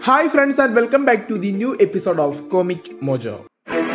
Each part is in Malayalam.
Hi friends and welcome back to the new episode of Comic Mojo.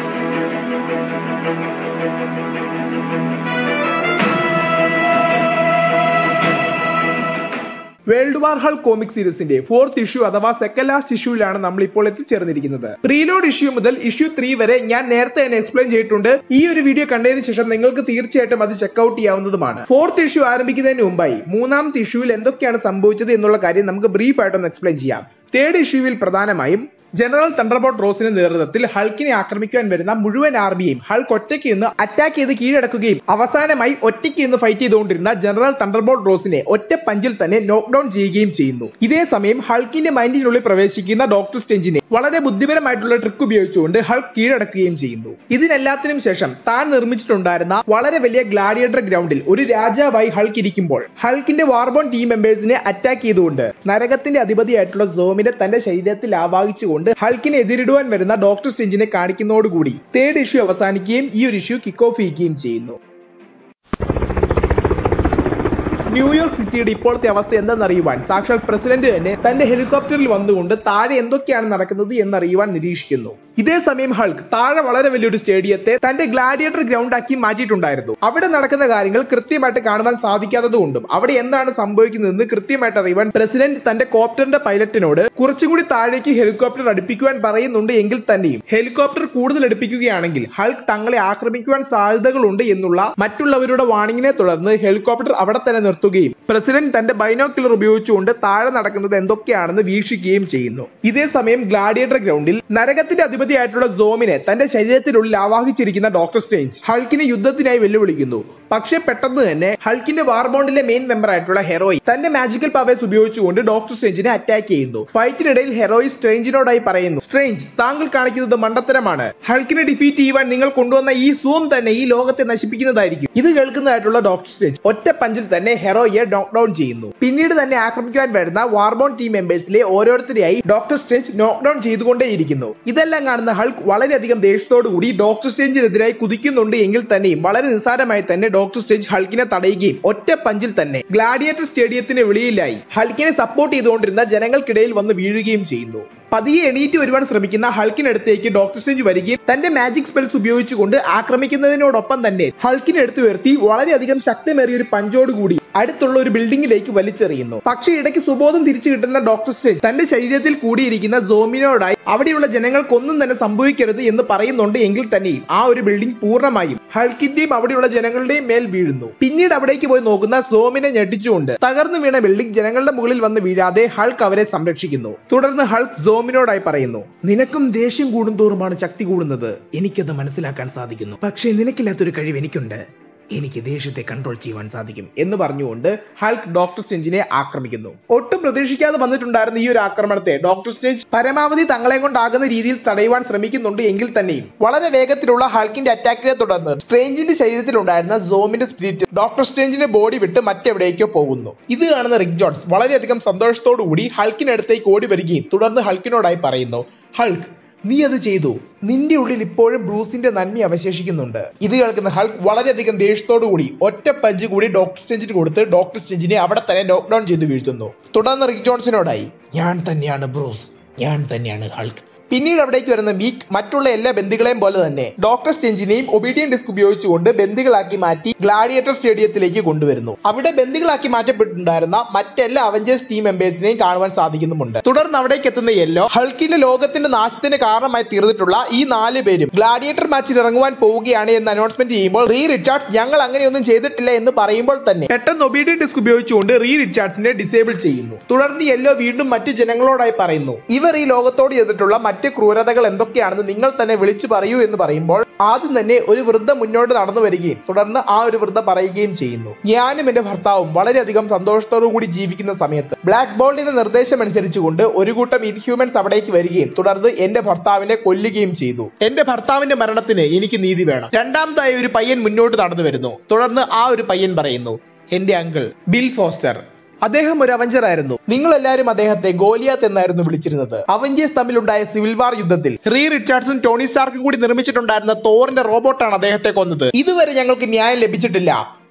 World War Hulk comic സീരീസിന്റെ ഫോർത്ത് ഇഷ്യൂ അഥവാ സെക്കൻഡ് ലാസ്റ്റ് ഇഷ്യൂവിലാണ് നമ്മൾ ഇപ്പോൾ എത്തിച്ചേർന്നിരിക്കുന്നത് പ്രീലോഡ് ഇഷ്യൂ മുതൽ ഇഷ്യൂ ത്രീ വരെ ഞാൻ നേരത്തെ തന്നെ എക്സ്പ്ലെയിൻ ചെയ്തിട്ടുണ്ട് ഈ ഒരു വീഡിയോ കണ്ടതിന് ശേഷം നിങ്ങൾക്ക് തീർച്ചയായിട്ടും അത് ചെക്ക്ഔട്ട് ചെയ്യാവുന്നതുമാണ് ഫോർത്ത് ഇഷ്യൂ ആരംഭിക്കുന്നതിന് മുമ്പായി മൂന്നാമത്തെ ഇഷ്യൂവിൽ എന്തൊക്കെയാണ് സംഭവിച്ചത് എന്നുള്ള കാര്യം നമുക്ക് ബ്രീഫ് ആയിട്ടൊന്ന് എക്സ്പ്ലെയിൻ ചെയ്യാം തേർഡ് ഇഷ്യൂവിൽ പ്രധാനമായും ജനറൽ തണ്ടർബോട്ട് റോസിന്റെ നേതൃത്വത്തിൽ ഹൾക്കിനെ ആക്രമിക്കുവാൻ വരുന്ന മുഴുവൻ ആർമിയെയും ഹൾക്ക് ഒറ്റയ്ക്ക് നിന്ന് അറ്റാക്ക് ചെയ്ത് കീഴടക്കുകയും അവസാനമായി ഒറ്റയ്ക്ക് നിന്ന് ഫൈറ്റ് ചെയ്തുകൊണ്ടിരുന്ന ജനറൽ തണ്ടർബോട്ട് റോസിനെ ഒറ്റ പഞ്ചിൽ തന്നെ നോക്ക് ഡൗൺ ചെയ്യുകയും ചെയ്യുന്നു ഇതേ സമയം ഹൾക്കിന്റെ മൈൻഡിനുള്ളിൽ പ്രവേശിക്കുന്ന ഡോക്ടർ സ്റ്റെഞ്ചിനെ വളരെ ബുദ്ധിപരമായിട്ടുള്ള ട്രിക്ക് ഉപയോഗിച്ചുകൊണ്ട് ഹൾക്ക് കീഴടക്കുകയും ചെയ്യുന്നു ഇതിനെല്ലാത്തിനും ശേഷം താൻ നിർമ്മിച്ചിട്ടുണ്ടായിരുന്ന വളരെ വലിയ ഗ്ലാഡിയേറ്റർ ഗ്രൗണ്ടിൽ ഒരു രാജാവായി ഹൾക്ക് ഇരിക്കുമ്പോൾ ഹൾക്കിന്റെ വാർബോൺ ടീം മെമ്പേഴ്സിനെ അറ്റാക്ക് ചെയ്തുകൊണ്ട് നരകത്തിന്റെ അധിപതിയായിട്ടുള്ള സോമിനെ തന്റെ ശരീരത്തിൽ ആവാഹിച്ചുകൊണ്ട് ഹൾക്കിനെ എതിരിടുവാൻ വരുന്ന ഡോക്ടർ സ്റ്റെഞ്ചിനെ കാണിക്കുന്നതോടുകൂടി തേർഡ് ഇഷ്യൂ അവസാനിക്കുകയും ഈ ഒരു ഇഷ്യൂ കിക്ക് ഓഫ് ചെയ്യുകയും ചെയ്യുന്നു ന്യൂയോർക്ക് സിറ്റിയുടെ ഇപ്പോഴത്തെ അവസ്ഥ എന്തെന്നറിയുവാൻ സാക്ഷാൽ പ്രസിഡന്റ് തന്നെ തന്റെ ഹെലികോപ്റ്ററിൽ വന്നുകൊണ്ട് താഴെ എന്തൊക്കെയാണ് നടക്കുന്നത് എന്നറിയുവാൻ നിരീക്ഷിക്കുന്നു ഇതേ സമയം ഹൾക്ക് താഴെ വളരെ വലിയൊരു സ്റ്റേഡിയത്തെ തന്റെ ഗ്ലാഡിയേറ്റർ ഗ്രൗണ്ട് ആക്കി മാറ്റിയിട്ടുണ്ടായിരുന്നു അവിടെ നടക്കുന്ന കാര്യങ്ങൾ കൃത്യമായിട്ട് കാണുവാൻ സാധിക്കാത്തതുകൊണ്ടും അവിടെ എന്താണ് സംഭവിക്കുന്നതെന്ന് കൃത്യമായിട്ട് അറിയുവാൻ പ്രസിഡന്റ് തന്റെ കോപ്റ്ററിന്റെ പൈലറ്റിനോട് കുറച്ചുകൂടി താഴേക്ക് ഹെലികോപ്റ്റർ അടുപ്പിക്കുവാൻ പറയുന്നുണ്ട് എങ്കിൽ തന്നെയും ഹെലികോപ്റ്റർ കൂടുതൽ അടുപ്പിക്കുകയാണെങ്കിൽ ഹൾക്ക് തങ്ങളെ ആക്രമിക്കുവാൻ സാധ്യതകളുണ്ട് എന്നുള്ള മറ്റുള്ളവരുടെ വാണിങ്ങിനെ തുടർന്ന് ഹെലികോപ്റ്റർ അവിടെ തന്നെ നിർത്തുകയും പ്രസിഡന്റ് തന്റെ ബൈനോക്കുലർ ഉപയോഗിച്ചുകൊണ്ട് താഴെ നടക്കുന്നത് എന്തൊക്കെയാണെന്ന് വീക്ഷിക്കുകയും ചെയ്യുന്നു ഇതേ സമയം ഗ്ലാഡിയേറ്റർ ഗ്രൗണ്ടിൽ നരകത്തിന്റെ അധിപതിയായിട്ടുള്ള സോമിനെ തന്റെ ശരീരത്തിനുള്ളിൽ ആവാഹിച്ചിരിക്കുന്ന ഡോക്ടർ സ്റ്റേഞ്ച് ഹൾക്കിനെ യുദ്ധത്തിനായി വെല്ലുവിളിക്കുന്നു പക്ഷേ പെട്ടെന്ന് തന്നെ ഹൾക്കിന്റെ വാർബോണ്ടിലെ മെയിൻ മെമ്പർ ആയിട്ടുള്ള ഹെറോയി തന്റെ മാജിക്കൽ പവേഴ്സ് ഉപയോഗിച്ചുകൊണ്ട് ഡോക്ടർ സ്റ്റേഞ്ചിനെ അറ്റാക്ക് ചെയ്യുന്നു ഫൈറ്റിനിടയിൽ ഹെറോയി സ്ട്രേഞ്ചിനോടായി പറയുന്നു സ്ട്രേഞ്ച് താങ്കൾ കാണിക്കുന്നത് മണ്ടത്തരമാണ് ഹൾക്കിനെ ഡിഫീറ്റ് ചെയ്യുവാൻ നിങ്ങൾ കൊണ്ടുവന്ന ഈ സൂം തന്നെ ഈ ലോകത്തെ നശിപ്പിക്കുന്നതായിരിക്കും ഇത് കേൾക്കുന്നതായിട്ടുള്ള ഡോക്ടർ സ്റ്റേഞ്ച് ഒറ്റ പഞ്ചിൽ തന്നെ ഹെറോയെ നോക്ക് ഡൗൺ ചെയ്യുന്നു പിന്നീട് തന്നെ ആക്രമിക്കാൻ വരുന്ന വാർബോൺ ടീം മെമ്പേഴ്സിലെ ഓരോരുത്തരെയായി ഡോക്ടർ സ്റ്റേഞ്ച് നോക്ക് ഡൗൺ ചെയ്തുകൊണ്ടേയിരിക്കുന്നു ഇതെല്ലാം കാണുന്ന ഹൾക്ക് വളരെയധികം ദേഷ്യത്തോടു കൂടി ഡോക്ടർ സ്റ്റേഞ്ചിനെതിരായി കുതിക്കുന്നുണ്ട് എങ്കിൽ തന്നെയും വളരെ നിസ്സാരമായി തന്നെ ഡോക്ടർ സ്റ്റേഞ്ച് ഹൾക്കിനെ തടയുകയും ഒറ്റ പഞ്ചിൽ തന്നെ ഗ്ലാഡിയേറ്റർ സ്റ്റേഡിയത്തിന് വെളിയിലായി ഹൾക്കിനെ സപ്പോർട്ട് ചെയ്തുകൊണ്ടിരുന്ന ജനങ്ങൾക്കിടയിൽ വന്ന് വീഴുകയും ചെയ്യുന്നു പതിയെ എണീറ്റ് വരുവാൻ ശ്രമിക്കുന്ന ഹൾക്കിനടുത്തേക്ക് ഡോക്ടർ സ്റ്റേഞ്ച് വരികയും തന്റെ മാജിക് സ്പെൽസ് ഉപയോഗിച്ചുകൊണ്ട് ആക്രമിക്കുന്നതിനോടൊപ്പം തന്നെ ഹൾക്കിനെടുത്ത് ഉയർത്തി വളരെയധികം ശക്തമേറിയ ഒരു പഞ്ചോടുകൂടി അടുത്തുള്ള ഒരു ബിൽഡിംഗിലേക്ക് വലിച്ചെറിയുന്നു പക്ഷേ ഇടയ്ക്ക് സുബോധം തിരിച്ചു കിട്ടുന്ന ഡോക്ടർ സ്റ്റേഞ്ച് തന്റെ ശരീരത്തിൽ കൂടിയിരിക്കുന്ന സോമിനോടായി അവിടെയുള്ള ജനങ്ങൾക്കൊന്നും തന്നെ സംഭവിക്കരുത് എന്ന് പറയുന്നുണ്ട് എങ്കിൽ തന്നെയും ആ ഒരു ബിൽഡിംഗ് പൂർണ്ണമായും ഹൾക്കിന്റെയും അവിടെയുള്ള ജനങ്ങളുടെയും മേൽ വീഴുന്നു പിന്നീട് അവിടേക്ക് പോയി നോക്കുന്ന സോമിനെ ഞെട്ടിച്ചുകൊണ്ട് തകർന്നു വീണ ബിൽഡിംഗ് ജനങ്ങളുടെ മുകളിൽ വന്ന് വീഴാതെ ഹൾക്ക് അവരെ സംരക്ഷിക്കുന്നു തുടർന്ന് ഹൾക്ക് സോമിനോടായി പറയുന്നു നിനക്കും ദേഷ്യം കൂടുന്തോറുമാണ് ശക്തി കൂടുന്നത് എനിക്കത് മനസ്സിലാക്കാൻ സാധിക്കുന്നു പക്ഷേ നിനക്കില്ലാത്തൊരു കഴിവ് എനിക്കുണ്ട് എനിക്ക് ദേഷ്യത്തെ കൺട്രോൾ ചെയ്യുവാൻ സാധിക്കും എന്ന് പറഞ്ഞുകൊണ്ട് ഹൾക്ക് ഡോക്ടർ സ്റ്റെഞ്ചിനെ ആക്രമിക്കുന്നു ഒട്ടും പ്രതീക്ഷിക്കാതെ വന്നിട്ടുണ്ടായിരുന്ന ഈ ഒരു ആക്രമണത്തെ ഡോക്ടർ സ്റ്റെഞ്ച് പരമാവധി തങ്ങളെ കൊണ്ടാകുന്ന രീതിയിൽ തടയുവാൻ ശ്രമിക്കുന്നുണ്ട് എങ്കിൽ തന്നെയും വളരെ വേഗത്തിലുള്ള ഹൾക്കിന്റെ അറ്റാക്കിനെ തുടർന്ന് സ്ട്രേഞ്ചിന്റെ ശരീരത്തിലുണ്ടായിരുന്ന സോമിന്റെ സ്പിരിറ്റ് ഡോക്ടർ സ്ട്രേഞ്ചിന്റെ ബോഡി വിട്ട് മറ്റെവിടേക്കോ പോകുന്നു ഇത് കാണുന്ന റിക് ജോൺസ് വളരെയധികം സന്തോഷത്തോടു കൂടി ഹൾക്കിനടുത്തേക്ക് ഓടി വരികയും തുടർന്ന് ഹൾക്കിനോടായി പറയുന്നു ഹൾക്ക് നീ അത് ചെയ്തു നിന്റെ ഉള്ളിൽ ഇപ്പോഴും ബ്രൂസിന്റെ നന്മ അവശേഷിക്കുന്നുണ്ട് ഇത് കേൾക്കുന്ന ഹൾക്ക് വളരെയധികം ദേഷ്യത്തോടു കൂടി ഒറ്റ പഞ്ച് കൂടി ഡോക്ടർ സ്റ്റെഞ്ചിന് കൊടുത്ത് ഡോക്ടർ സ്റ്റെഞ്ചിനെ അവിടെ തന്നെ നോക്ക് ഡൗൺ ചെയ്ത് വീഴ്ത്തുന്നു തുടർന്ന് റിക് ജോൺസിനോടായി ഞാൻ തന്നെയാണ് ബ്രൂസ് ഞാൻ തന്നെയാണ് ഹൾക്ക് പിന്നീട് അവിടേക്ക് വരുന്ന മീക്ക് മറ്റുള്ള എല്ലാ ബന്ദികളെയും പോലെ തന്നെ ഡോക്ടർ സ്റ്റെഞ്ചിനെയും ഒബീഡിയൻ ഡിസ്ക് ഉപയോഗിച്ചുകൊണ്ട് ബന്ദികളാക്കി മാറ്റി ഗ്ലാഡിയേറ്റർ സ്റ്റേഡിയത്തിലേക്ക് കൊണ്ടുവരുന്നു അവിടെ ബന്ദികളാക്കി മാറ്റപ്പെട്ടിട്ടുണ്ടായിരുന്ന മറ്റെല്ലാ അവഞ്ചേഴ്സ് ടീം മെമ്പേഴ്സിനെയും കാണുവാൻ സാധിക്കുന്നുമുണ്ട് തുടർന്ന് അവിടേക്ക് എത്തുന്ന യെല്ലോ ഹൾക്കിന്റെ ലോകത്തിന്റെ നാശത്തിന് കാരണമായി തീർന്നിട്ടുള്ള ഈ നാല് പേരും ഗ്ലാഡിയേറ്റർ മാച്ചിൽ ഇറങ്ങുവാൻ പോവുകയാണ് എന്ന് അനൗൺസ്മെന്റ് ചെയ്യുമ്പോൾ റീ റിച്ചാർഡ്സ് ഞങ്ങൾ അങ്ങനെയൊന്നും ചെയ്തിട്ടില്ല എന്ന് പറയുമ്പോൾ തന്നെ പെട്ടെന്ന് ഒബീഡിയൻ ഡിസ്ക് ഉപയോഗിച്ചുകൊണ്ട് റീ റിച്ചാർഡ്സിനെ ഡിസേബിൾ ചെയ്യുന്നു തുടർന്ന് യെല്ലോ വീണ്ടും മറ്റു ജനങ്ങളോടായി പറയുന്നു ഇവർ ഈ ലോകത്തോട് ചെയ്തിട്ടുള്ള മറ്റ് ക്രൂരതകൾ എന്തൊക്കെയാണെന്ന് നിങ്ങൾ തന്നെ വിളിച്ചു പറയൂ എന്ന് പറയുമ്പോൾ ആദ്യം തന്നെ ഒരു വൃദ്ധ മുന്നോട്ട് നടന്നു വരികയും തുടർന്ന് ആ ഒരു വൃദ്ധ പറയുകയും ചെയ്യുന്നു ഞാനും എന്റെ ഭർത്താവും വളരെയധികം സന്തോഷത്തോടു കൂടി ജീവിക്കുന്ന സമയത്ത് ബ്ലാക്ക് ബോൾഡിന്റെ നിർദ്ദേശം അനുസരിച്ചുകൊണ്ട് ഒരു കൂട്ടം ഇൻഹ്യൂമൻസ് അവിടേക്ക് വരികയും തുടർന്ന് എന്റെ ഭർത്താവിനെ കൊല്ലുകയും ചെയ്തു എന്റെ ഭർത്താവിന്റെ മരണത്തിന് എനിക്ക് നീതി വേണം രണ്ടാമതായി ഒരു പയ്യൻ മുന്നോട്ട് നടന്നു വരുന്നു തുടർന്ന് ആ ഒരു പയ്യൻ പറയുന്നു എന്റെ അങ്കിൾ ബിൽ ഫോസ്റ്റർ അദ്ദേഹം ഒരു അവഞ്ചർ ആയിരുന്നു നിങ്ങൾ എല്ലാവരും അദ്ദേഹത്തെ ഗോലിയാത്ത് എന്നായിരുന്നു വിളിച്ചിരുന്നത് അവഞ്ചേഴ്സ് തമ്മിലുണ്ടായ സിവിൽ വാർ യുദ്ധത്തിൽ റീ റിച്ചാർഡ്സും ടോണി സ്റ്റാർക്കും കൂടി നിർമ്മിച്ചിട്ടുണ്ടായിരുന്ന തോറിന്റെ റോബോട്ടാണ് അദ്ദേഹത്തെ കൊന്നത് ഇതുവരെ ഞങ്ങൾക്ക് ന്യായം ലഭിച്ചിട്ടില്ല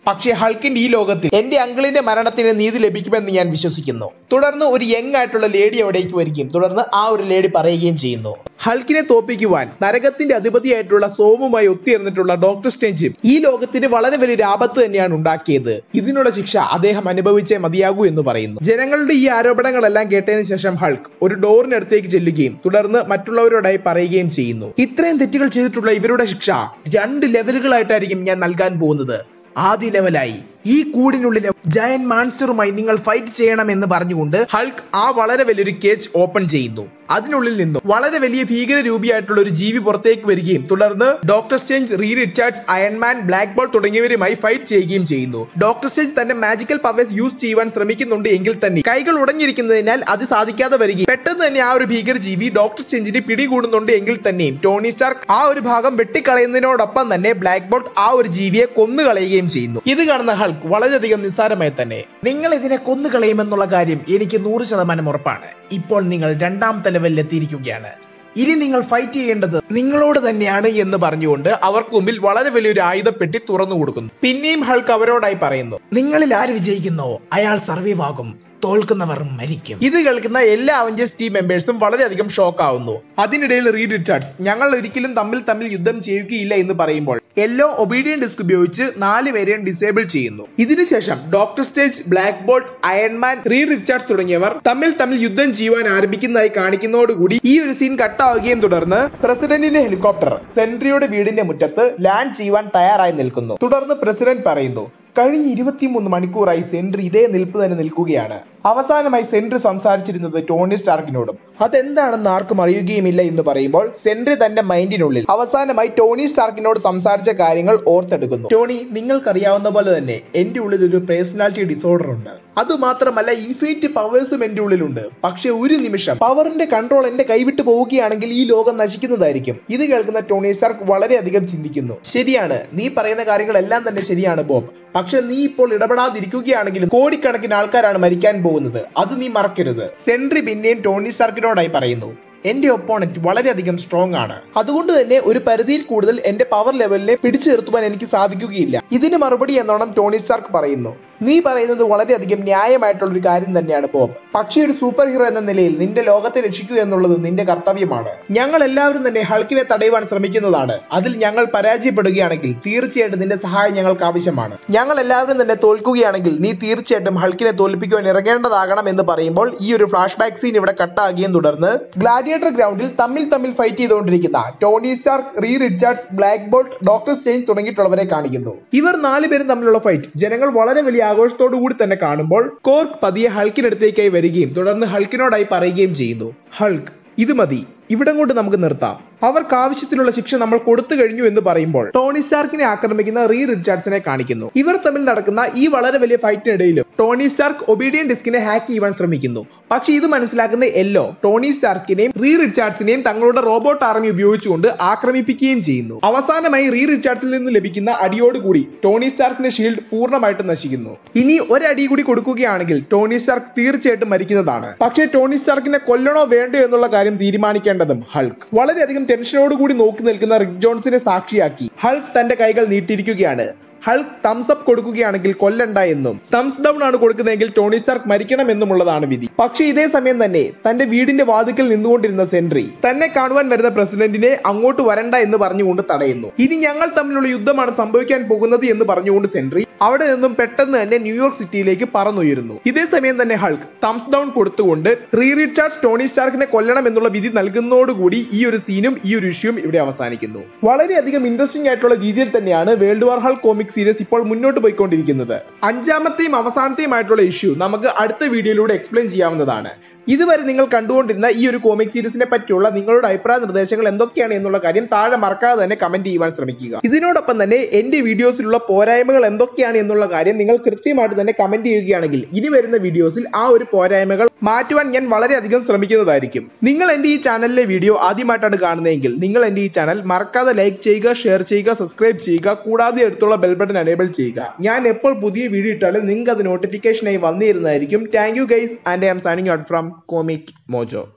പക്ഷേ ഹൾക്കിന്റെ ഈ ലോകത്തിൽ എന്റെ അങ്കിളിന്റെ മരണത്തിന് നീതി ലഭിക്കുമെന്ന് ഞാൻ വിശ്വസിക്കുന്നു തുടർന്ന് ഒരു യങ് ആയിട്ടുള്ള ലേഡി അവിടേക്ക് വരികയും തുടർന്ന് ആ ഒരു ലേഡി പറയുകയും ചെയ്യുന്നു ഹൾക്കിനെ തോപ്പിക്കുവാൻ നരകത്തിന്റെ അധിപതിയായിട്ടുള്ള സോമുമായി ഒത്തുചേർന്നിട്ടുള്ള ഡോക്ടർ സ്റ്റേഞ്ചും ഈ ലോകത്തിന് വളരെ വലിയൊരു ആപത്ത് തന്നെയാണ് ഉണ്ടാക്കിയത് ഇതിനുള്ള ശിക്ഷ അദ്ദേഹം അനുഭവിച്ചേ മതിയാകൂ എന്ന് പറയുന്നു ജനങ്ങളുടെ ഈ ആരോപണങ്ങളെല്ലാം കേട്ടതിന് ശേഷം ഹൾക്ക് ഒരു ഡോറിനടുത്തേക്ക് ചെല്ലുകയും തുടർന്ന് മറ്റുള്ളവരോടായി പറയുകയും ചെയ്യുന്നു ഇത്രയും തെറ്റുകൾ ചെയ്തിട്ടുള്ള ഇവരുടെ ശിക്ഷ രണ്ട് ലെവലുകളായിട്ടായിരിക്കും ഞാൻ നൽകാൻ പോകുന്നത് ആദ്യ ലെവലായി ഈ കൂടിനുള്ളിലെ ജയൻ മാൺസ്റ്ററുമായി നിങ്ങൾ ഫൈറ്റ് ചെയ്യണമെന്ന് പറഞ്ഞുകൊണ്ട് ഹൾക്ക് ആ വളരെ വലിയൊരു കേജ് ഓപ്പൺ ചെയ്യുന്നു അതിനുള്ളിൽ നിന്നും വളരെ വലിയ ഭീകര രൂപിയായിട്ടുള്ള ഒരു ജീവി പുറത്തേക്ക് വരികയും തുടർന്ന് Doctor Strange Reed Richards Iron Man Black Bolt തുടങ്ങിയവരുമായി ഫൈറ്റ് ചെയ്യുകയും ചെയ്യുന്നു ഡോക്ടർ സ്റ്റേഞ്ച് തന്റെ മാജിക്കൽ പവേഴ്സ് യൂസ് ചെയ്യുവാൻ ശ്രമിക്കുന്നുണ്ട് എങ്കിൽ തന്നെ കൈകൾ ഉടഞ്ഞിരിക്കുന്നതിനാൽ അത് സാധിക്കാതെ വരികയും പെട്ടെന്ന് തന്നെ ആ ഒരു ഭീകര ജീവി ഡോക്ടർ സ്റ്റേഞ്ചിനെ പിടികൂടുന്നുണ്ട് എങ്കിൽ തന്നെയും ടോണി സ്റ്റാർക്ക് ആ ഒരു ഭാഗം വെട്ടിക്കളയുന്നതിനോടൊപ്പം തന്നെ ബ്ലാക്ക് ബോൾട്ട് ആ ഒരു ജീവിയെ കൊന്നുകളയുകയും ചെയ്യുന്നു ഇത് കാണുന്ന ഹൾക്ക് വളരെയധികം നിസ്സാരമായി തന്നെ നിങ്ങൾ ഇതിനെ കൊന്നുകളയുമെന്നുള്ള കാര്യം എനിക്ക് നൂറ് ശതമാനം ഉറപ്പാണ് ഇപ്പോൾ നിങ്ങൾ രണ്ടാമത്തെ ലെവലിൽ എത്തിയിരിക്കുകയാണ് ഇനി നിങ്ങൾ ഫൈറ്റ് ചെയ്യേണ്ടത് നിങ്ങളോട് തന്നെയാണ് എന്ന് പറഞ്ഞുകൊണ്ട് അവർക്ക് മുമ്പിൽ വളരെ വലിയൊരു ആയുധപ്പെട്ടി തുറന്നു കൊടുക്കുന്നു പിന്നെയും ഹൾക്ക് അവരോടായി പറയുന്നു നിങ്ങളിൽ ആര് വിജയിക്കുന്നോ അയാൾ സർവൈവ് ആകും തോൽക്കുന്നവർ മരിക്കും ഇത് കേൾക്കുന്ന എല്ലാ അവഞ്ചേഴ്സ് ടീം മെമ്പേഴ്സും വളരെയധികം ഷോക്ക് ആവുന്നു അതിനിടയിൽ റീഡ് റിച്ചാർഡ്സ് ഞങ്ങൾ ഒരിക്കലും തമ്മിൽ തമ്മിൽ യുദ്ധം ചെയ്യുകയില്ല എന്ന് പറയുമ്പോൾ യെല്ലോ ഒബീഡിയൻ ഡിസ്ക് ഉപയോഗിച്ച് നാല് പേരെയും ഡിസേബിൾ ചെയ്യുന്നു ഇതിനുശേഷം Doctor Strange Black Bolt Iron Man Reed Richards തുടങ്ങിയവർ തമ്മിൽ തമ്മിൽ യുദ്ധം ചെയ്യുവാൻ ആരംഭിക്കുന്നതായി കാണിക്കുന്നതോടുകൂടി ഈ ഒരു സീൻ കട്ടാവുകയും തുടർന്ന് പ്രസിഡന്റിന്റെ ഹെലികോപ്റ്റർ സെൻട്രിയുടെ വീടിന്റെ മുറ്റത്ത് ലാൻഡ് ചെയ്യുവാൻ തയ്യാറായി നിൽക്കുന്നു തുടർന്ന് പ്രസിഡന്റ് പറയുന്നു കഴിഞ്ഞ ഇരുപത്തിമൂന്ന് മണിക്കൂറായി സെൻട്രി ഇതേ നിൽപ്പ് തന്നെ നിൽക്കുകയാണ് അവസാനമായി സെൻട്രി സംസാരിച്ചിരുന്നത് ടോണി സ്റ്റാർക്കിനോടും അതെന്താണെന്ന് ആർക്കും അറിയുകയുമില്ല എന്ന് പറയുമ്പോൾ സെൻട്രി തന്റെ മൈൻഡിനുള്ളിൽ അവസാനമായി ടോണി സ്റ്റാർക്കിനോട് സംസാരിച്ച കാര്യങ്ങൾ ഓർത്തെടുക്കുന്നു ടോണി നിങ്ങൾക്കറിയാവുന്ന പോലെ തന്നെ എന്റെ ഉള്ളിൽ ഒരു പേഴ്സണാലിറ്റി ഡിസോർഡർ ഉണ്ട് അതുമാത്രമല്ല ഇൻഫിനിറ്റ് പവേഴ്സും എന്റെ ഉള്ളിലുണ്ട് പക്ഷെ ഒരു നിമിഷം പവറിന്റെ കൺട്രോൾ എന്റെ കൈവിട്ട് പോവുകയാണെങ്കിൽ ഈ ലോകം നശിക്കുന്നതായിരിക്കും ഇത് കേൾക്കുന്ന ടോണി സ്റ്റാർക്ക് വളരെയധികം ചിന്തിക്കുന്നു ശരിയാണ് നീ പറയുന്ന കാര്യങ്ങളെല്ലാം തന്നെ ശരിയാണ് ബോബ് പക്ഷെ നീ ഇപ്പോൾ ഇടപെടാതിരിക്കുകയാണെങ്കിലും കോടിക്കണക്കിന് ആൾക്കാരാണ് മരിക്കാൻ പോകുന്നത് അത് നീ മറക്കരുത് സെൻട്രി പിന്നെയും ടോണി സ്റ്റാർക്കിനോടായി പറയുന്നു എന്റെ ഒപ്പോണന്റ് വളരെയധികം സ്ട്രോങ് ആണ് അതുകൊണ്ട് തന്നെ ഒരു പരിധിയിൽ കൂടുതൽ എന്റെ പവർ ലെവലിനെ പിടിച്ചു നിർത്തുവാൻ എനിക്ക് സാധിക്കുകയില്ല ഇതിന് മറുപടി എന്നോണം ടോണി സ്റ്റാർക്ക് പറയുന്നു നീ പറയുന്നത് വളരെയധികം ന്യായമായിട്ടുള്ള ഒരു കാര്യം തന്നെയാണ് ബോബ് പക്ഷേ ഒരു സൂപ്പർ ഹീറോ എന്ന നിലയിൽ നിന്റെ ലോകത്തെ രക്ഷിക്കുക എന്നുള്ളത് നിന്റെ കർത്തവ്യമാണ് ഞങ്ങൾ എല്ലാവരും തന്നെ ഹൾക്കിനെ തടയുവാൻ ശ്രമിക്കുന്നതാണ് അതിൽ ഞങ്ങൾ പരാജയപ്പെടുകയാണെങ്കിൽ തീർച്ചയായിട്ടും നിന്റെ സഹായം ഞങ്ങൾക്ക് ആവശ്യമാണ് ഞങ്ങൾ എല്ലാവരും തന്നെ തോൽക്കുകയാണെങ്കിൽ നീ തീർച്ചയായിട്ടും ഹൾക്കിനെ തോൽപ്പിക്കുവാൻ ഇറങ്ങേണ്ടതാകണം എന്ന് പറയുമ്പോൾ ഈ ഒരു ഫ്ലാഷ് ബാക്ക് സീൻ ഇവിടെ കട്ടാകുകയും തുടർന്ന് ഗ്ലാഡിയേറ്റർ ഗ്രൗണ്ടിൽ തമ്മിൽ തമ്മിൽ ഫൈറ്റ് ചെയ്തുകൊണ്ടിരിക്കുന്ന Tony Stark Reed Richards Black Bolt Doctor Strange തുടങ്ങിയിട്ടുള്ളവരെ കാണിക്കുന്നു ഇവർ നാലുപേരും തമ്മിലുള്ള ഫൈറ്റ് ജനങ്ങൾ വളരെ വലിയ ആഘോഷത്തോടു കൂടി തന്നെ കാണുമ്പോൾ കോർക്ക് പതിയെ ഹൾക്കിനടുത്തേക്കായി വരികയും തുടർന്ന് ഹൾക്കിനോടായി പറയുകയും ചെയ്യുന്നു ഹൾക്ക് ഇത് മതി ഇവിടം കൊണ്ട് നമുക്ക് നിർത്താം അവർക്ക് ആവശ്യത്തിനുള്ള ശിക്ഷ നമ്മൾ കൊടുത്തു കഴിഞ്ഞു എന്ന് പറയുമ്പോൾ ടോണി സ്റ്റാർക്കിനെ ആക്രമിക്കുന്ന റീ റിച്ചാർഡ്സിനെ കാണിക്കുന്നു ഇവർ തമ്മിൽ നടക്കുന്ന ഈ വളരെ വലിയ ഫൈറ്റിനിടയിലും ടോണി സ്റ്റാർക്ക് ഒബീഡിയൻ ഡിസ്കിനെ ഹാക്ക് ചെയ്യുവാൻ ശ്രമിക്കുന്നു പക്ഷെ ഇത് മനസ്സിലാക്കുന്ന എല്ലോ ടോണി സ്റ്റാർക്കിനെയും റീ റിച്ചാർഡ്സിനെയും തങ്ങളുടെ റോബോട്ട് ആർമി ഉപയോഗിച്ചുകൊണ്ട് ആക്രമിപ്പിക്കുകയും ചെയ്യുന്നു അവസാനമായി റീ റിച്ചാർഡ്സിൽ നിന്ന് ലഭിക്കുന്ന അടിയോടുകൂടി ടോണി സ്റ്റാർക്കിന്റെ ഷീൽഡ് പൂർണ്ണമായിട്ടും നശിക്കുന്നു ഇനി ഒരടി കൂടി കൊടുക്കുകയാണെങ്കിൽ ടോണി സ്റ്റാർക്ക് തീർച്ചയായിട്ടും മരിക്കുന്നതാണ് പക്ഷേ ടോണി സ്റ്റാർക്കിനെ കൊല്ലണോ വേണ്ടോ എന്നുള്ള കാര്യം തീരുമാനിക്കേണ്ടതും ഹൾക്ക് വളരെയധികം ടെൻഷനോടുകൂടി നോക്കി നിൽക്കുന്ന റിക് ജോൺസിനെ സാക്ഷിയാക്കി ഹൾക്ക് തന്റെ കൈകൾ നീട്ടിയിരിക്കുകയാണ് ഹൾക്ക് തംസ് അപ്പ് കൊടുക്കുകയാണെങ്കിൽ കൊല്ലണ്ട എന്നും തംസ് ഡൗൺ ആണ് കൊടുക്കുന്നതെങ്കിൽ ടോണി സ്റ്റാർക്ക് മരിക്കണം എന്നുമുള്ളതാണ് വിധി പക്ഷേ ഇതേ സമയം തന്നെ തന്റെ വീടിന്റെ വാതിക്കൽ നിന്നുകൊണ്ടിരുന്ന സെൻട്രി തന്നെ കാണുവാൻ വരുന്ന പ്രസിഡന്റിനെ അങ്ങോട്ട് വരണ്ട എന്ന് പറഞ്ഞുകൊണ്ട് തടയുന്നു ഇനി ഞങ്ങൾ തമ്മിലുള്ള യുദ്ധമാണ് സംഭവിക്കാൻ പോകുന്നത് എന്ന് പറഞ്ഞുകൊണ്ട് സെൻട്രി അവിടെ നിന്നും പെട്ടെന്ന് തന്നെ ന്യൂയോർക്ക് സിറ്റിയിലേക്ക് പറന്നുയരുന്നു ഇതേ സമയം തന്നെ ഹൾക്ക് തംസ് ഡൗൺ കൊടുത്തുകൊണ്ട് റീ റിച്ചാർഡ്സ് ടോണി സ്റ്റാർക്കിനെ കൊല്ലണം എന്നുള്ള വിധി നൽകുന്നതോടുകൂടി ഈ ഒരു സീനും ഈ ഒരു ഇഷ്യൂവും ഇവിടെ അവസാനിക്കുന്നു വളരെയധികം ഇൻട്രസ്റ്റിംഗ് ആയിട്ടുള്ള രീതിയിൽ തന്നെയാണ് World War Hulk comic series ഇപ്പോൾ മുന്നോട്ട് പോയിക്കൊണ്ടിരിക്കുന്നത് അഞ്ചാമത്തെയും അവസാനത്തെയും ആയിട്ടുള്ള ഇഷ്യൂ നമുക്ക് അടുത്ത വീഡിയോയിലൂടെ എക്സ്പ്ലെയിൻ ചെയ്യാവുന്നതാണ് ഇതുവരെ നിങ്ങൾ കണ്ടുകൊണ്ടിരുന്ന ഈ ഒരു കോമിക് സീരീസിനെ പറ്റിയുള്ള നിങ്ങളുടെ അഭിപ്രായ നിർദ്ദേശങ്ങൾ എന്തൊക്കെയാണ് എന്നുള്ള കാര്യം താഴെ മറക്കാതെ തന്നെ കമന്റ് ചെയ്യുവാൻ ശ്രമിക്കുക ഇതിനോടൊപ്പം തന്നെ എന്റെ വീഡിയോസിലുള്ള പോരായ്മകൾ എന്തൊക്കെയാണ് എന്നുള്ള കാര്യം നിങ്ങൾ കൃത്യമായിട്ട് തന്നെ കമന്റ് ചെയ്യുകയാണെങ്കിൽ ഇനി വരുന്ന വീഡിയോസിൽ ആ ഒരു പോരായ്മകൾ മാറ്റുവാൻ ഞാൻ വളരെയധികം ശ്രമിക്കുന്നതായിരിക്കും നിങ്ങൾ എന്റെ ഈ ചാനലിലെ വീഡിയോ ആദ്യമായിട്ടാണ് കാണുന്നതെങ്കിൽ നിങ്ങൾ എന്റെ ഈ ചാനൽ മറക്കാതെ ലൈക്ക് ചെയ്യുക ഷെയർ ചെയ്യുക സബ്സ്ക്രൈബ് ചെയ്യുക കൂടാതെ അടുത്തുള്ള ബെൽ ബട്ടൺ എനേബിൾ ചെയ്യുക ഞാൻ എപ്പോൾ പുതിയ വീഡിയോ ഇട്ടാലും നിങ്ങൾക്ക് അത് നോട്ടിഫിക്കേഷനായി വന്നിരുന്നതായിരിക്കും thank you guys and I am signing out from Comic mojo